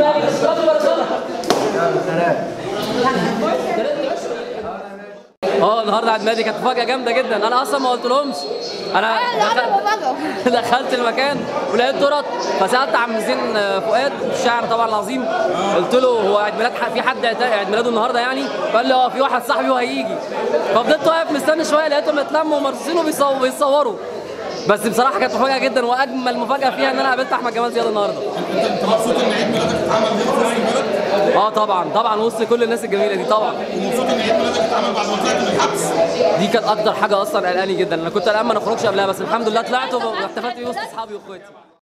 مالك الصلاه والسلام اه النهارده عيد ميلادي كانت مفاجاه جامده جدا انا اصلا ما قلتلهمش انا دخل- دخلت المكان ولقيت ترط فسالت عم زين فؤاد الشاعر طبعا العظيم قلت له هو عيد ميلاد ح- في حد عيد عيد ميلاده النهارده يعني فقال لي اه في واحد صاحبي وهيجي ففضلت واقف مستني شويه لقيتهم اتلموا ومرصوصين وبيصو- وبيصوروا بس بصراحه كانت مفاجاه جدا واجمل مفاجاه فيها ان انا قابلت احمد جمال زياد النهارده انت مبسوط ان عيد ميلادك اتعمل هنا في وسط البلد اه طبعا طبعا وسط كل الناس الجميله دي طبعا ومبسوط ان عيد ميلادك اتعمل بعد ما طلعت من الحبس دي كانت اكتر حاجه اصلا قلقاني جدا انا كنت قلقان ما نخرجش قبلها بس الحمد لله طلعت واحتفلت بيه وسط اصحابي واخواتي